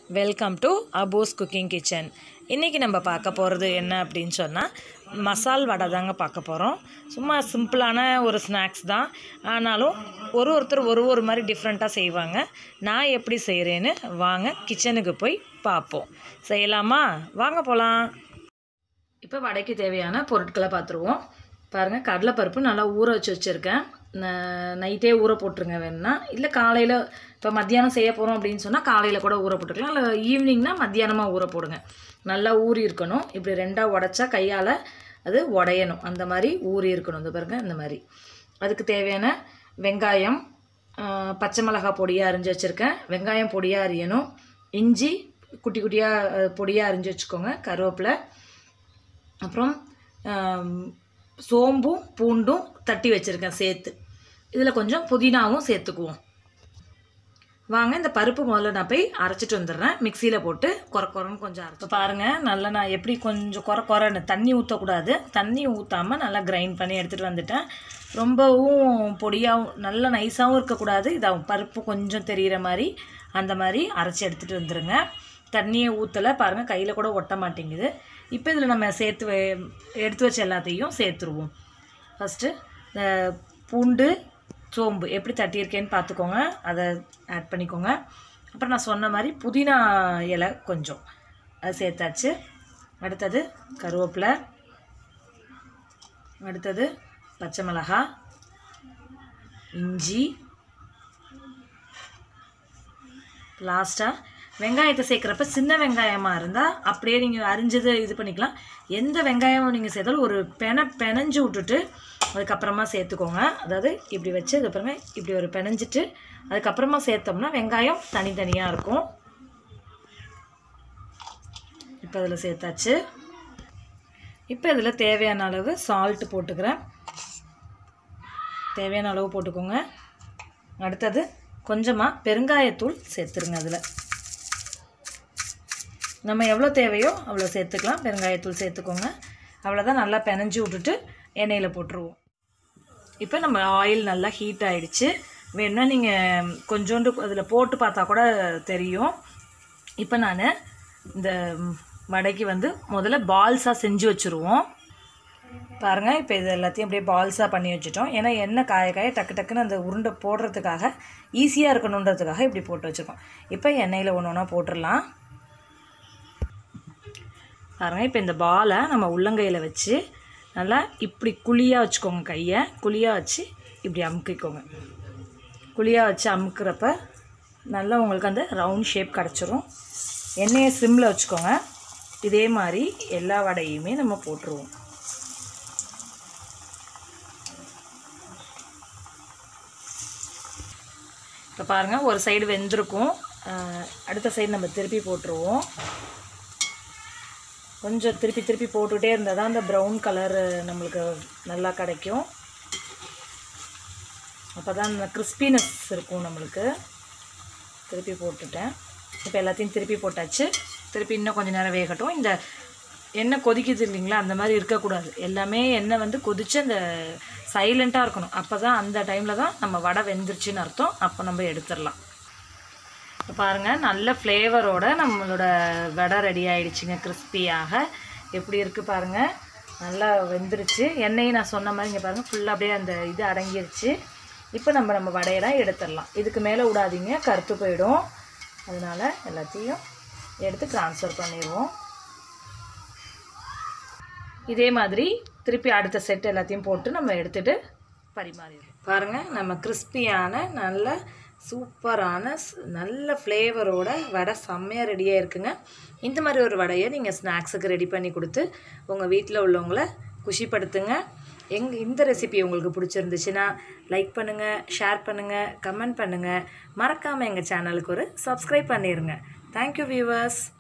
welcome to அபோஸ் cooking kitchen இன்றைக்கி நம்ம பார்க்க போகிறது என்ன அப்படின்னு சொன்னால் மசால் வடை தாங்க பார்க்க போகிறோம் சும்மா சிம்பிளான ஒரு ஸ்நாக்ஸ் தான் ஆனாலும் ஒரு ஒருத்தர் ஒரு ஒரு மாதிரி டிஃப்ரெண்ட்டாக செய்வாங்க நான் எப்படி செய்கிறேன்னு வாங்க கிச்சனுக்கு போய் பார்ப்போம் செய்யலாமா வாங்க போகலாம் இப்போ வடைக்கு தேவையான பொருட்களை பார்த்துருவோம் பாருங்கள் கடலைப்பருப்பு நல்லா ஊற வச்சு வச்சுருக்கேன் நைட்டே ஊற போட்டுருங்க வேணும்னா இல்லை காலையில் இப்போ மத்தியானம் செய்ய போகிறோம் அப்படின்னு சொன்னால் காலையில் கூட ஊற போட்டுக்கலாம் இல்லை ஈவினிங்னா மத்தியானமாக ஊற போடுங்க நல்லா ஊறி இருக்கணும் இப்படி ரெண்டாக உடச்சா கையால் அது உடையணும் அந்த மாதிரி ஊறி இருக்கணும் இந்த பாருங்க இந்த மாதிரி அதுக்கு தேவையான வெங்காயம் ஆஹ், பச்சை மிளகாய் பொடியாக அரிஞ்சு வச்சுருக்கேன் வெங்காயம் பொடியாக அரியணும் இஞ்சி குட்டி குட்டியாக பொடியாக அரிஞ்சு வச்சுக்கோங்க கருவேப்பிலை அப்புறம் ஆம், சோம்பும் பூண்டும் தட்டி வச்சுருக்கேன் சேர்த்து இதில் கொஞ்சம் புதினாவும் சேர்த்துக்குவோம் வாங்க இந்த பருப்பு முதல்ல நான் போய் அரைச்சிட்டு வந்துடுறேன் மிக்சியில் போட்டு குறை குறைன்னு கொஞ்சம் அரைச்சி பாருங்கள் நல்லா நான் எப்படி கொஞ்சம் குறை குறைன்னு தண்ணி ஊற்றக்கூடாது தண்ணி ஊற்றாமல் நல்லா கிரைண்ட் பண்ணி எடுத்துகிட்டு வந்துட்டேன் ரொம்பவும் பொடியாகவும் நல்ல நைஸாகவும் இருக்கக்கூடாது இதாகும் பருப்பு கொஞ்சம் தெரிகிற மாதிரி அந்த மாதிரி அரைச்சி எடுத்துகிட்டு வந்துடுங்க தண்ணியை ஊற்றலை பாருங்கள் கையில் கூட ஒட்ட மாட்டேங்குது இப்போ இதில் நம்ம சேர்த்து வே- எடுத்து வச்ச எல்லாத்தையும் சேர்த்துருவோம் ஃபஸ்ட்டு இந்த பூண்டு சோம்பு எப்படி தட்டியிருக்கேன்னு பார்த்துக்கோங்க அதை ஆட் பண்ணிக்கோங்க அப்புறம் நான் சொன்ன மாதிரி புதினா இலை கொஞ்சம் அது சேர்த்தாச்சு அடுத்தது கருவேப்பிலை அடுத்தது பச்சை மிளகாய் இஞ்சி லாஸ்ட்டாக வெங்காயத்தை சேர்க்குறப்ப சின்ன வெங்காயமாக இருந்தால் அப்படியே நீங்கள் அரிஞ்சது இது பண்ணிக்கலாம் எந்த வெங்காயமும் நீங்கள் சேர்த்தாலும் ஒரு பென பெனஞ்சு விட்டுட்டு அதுக்கப்புறமா சேர்த்துக்கோங்க அதாவது இப்படி வச்சு அதுக்கப்புறமே இப்படி ஒரு பெனஞ்சிட்டு அதுக்கப்புறமா சேர்த்தோம்னா வெங்காயம் தனித்தனியாக இருக்கும் இப்போ அதில் சேர்த்தாச்சு இப்போ இதில் தேவையான அளவு சால்ட்டு போட்டுக்கிறேன் தேவையான அளவு போட்டுக்கோங்க அடுத்தது கொஞ்சமாக பெருங்காயத்தூள் சேர்த்துருங்க அதில் நம்ம எவ்வளோ தேவையோ அவ்வளோ சேர்த்துக்கலாம் பெருங்காயத்தூள் சேர்த்துக்கோங்க அவ்வளோதான் நல்லா பெனஞ்சு விட்டுட்டு எண்ணெயில் போட்டுருவோம் இப்போ நம்ம ஆயில் நல்லா ஹீட் ஆயிடுச்சு வேணும்னா நீங்கள் கொஞ்சோண்டு அதில் போட்டு பார்த்தா கூட தெரியும் இப்போ நான் இந்த வடைக்கு வந்து முதல்ல பால்ஸாக செஞ்சு வச்சுருவோம் பாருங்கள் இப்போ இது எல்லாத்தையும் அப்படியே பால்ஸாக பண்ணி வச்சுட்டோம் ஏன்னா எண்ணெய் காய காய டக்கு டக்குன்னு அந்த உருண்டை போடுறதுக்காக ஈஸியாக இருக்கணுன்றதுக்காக இப்படி போட்டு வச்சுருக்கோம் இப்போ எண்ணெயில் ஒன்று ஒன்றா போட்டுடலாம் பாருங்கள் இப்போ இந்த பாலை நம்ம உள்ளங்கையில் வச்சு நல்லா இப்படி குழியாக வச்சுக்கோங்க கையை குழியாக வச்சு இப்படி அமுக்கிக்கோங்க குழியாக வச்சு அமுக்கிறப்ப நல்லா உங்களுக்கு அந்த ரவுண்ட் ஷேப் கிடச்சிரும் எண்ணெயை சிம்மில் வச்சுக்கோங்க இதே மாதிரி எல்லா வடையுமே நம்ம போட்டுருவோம் இப்போ பாருங்கள் ஒரு சைடு வெந்திருக்கும் அஹ் அடுத்த சைடு நம்ம திருப்பி போட்டுருவோம் கொஞ்சம் திருப்பி திருப்பி போட்டுகிட்டே இருந்தால் தான் அந்த ப்ரௌன் கலர் நம்மளுக்கு நல்லா கிடைக்கும் அப்போ தான் அந்த கிறிஸ்பினஸ் இருக்கும் நம்மளுக்கு திருப்பி போட்டுட்டேன் இப்போ எல்லாத்தையும் திருப்பி போட்டாச்சு திருப்பி இன்னும் கொஞ்சம் நேரம் வேகட்டும் இந்த எண்ணெய் கொதிக்குது இல்லைங்களா அந்த மாதிரி இருக்கக்கூடாது எல்லாமே எண்ணெய் வந்து கொதித்து அந்த சைலண்ட்டாக இருக்கணும் அப்போ தான் அந்த டைமில் தான் நம்ம வடை வெந்துருச்சுன்னு அர்த்தம் அப்போ நம்ம எடுத்துடலாம் இப்போ பாருங்கள் நல்ல ஃப்ளேவரோட நம்மளோட வடை ரெடி ஆயிடுச்சுங்க கிறிஸ்பியாக எப்படி இருக்குது பாருங்கள் நல்லா வெந்துருச்சு எண்ணெயும் நான் சொன்ன மாதிரி இங்கே பாருங்கள் ஃபுல்லாக அப்படியே அந்த இது அடங்கிருச்சு இப்போ நம்ம நம்ம வடையெல்லாம் எடுத்துடலாம் இதுக்கு மேலே விடாதீங்க கருத்து போயிடும் அதனால் எல்லாத்தையும் எடுத்து ட்ரான்ஸ்ஃபர் பண்ணிடுவோம் இதே மாதிரி திருப்பி அடுத்த செட் எல்லாத்தையும் போட்டு நம்ம எடுத்துட்டு பரிமாறிடுவோம் பாருங்கள் நம்ம கிறிஸ்பியான நல்ல சூப்பரான ஸ்- நல்ல ஃப்ளேவரோட வடை செம்மையாக ரெடியாக இருக்குங்க இந்த மாதிரி ஒரு வடையை நீங்கள் ஸ்நாக்ஸுக்கு ரெடி பண்ணி கொடுத்து உங்கள் வீட்டில் உள்ளவங்கள குஷிப்படுத்துங்க எங் இந்த ரெசிபி உங்களுக்கு பிடிச்சிருந்துச்சுன்னா லைக் பண்ணுங்கள் ஷேர் பண்ணுங்கள் கமெண்ட் பண்ணுங்கள் மறக்காமல் எங்கள் சேனலுக்கு ஒரு சப்ஸ்கிரைப் பண்ணிடுங்க தேங்க்யூ வியூவர்ஸ்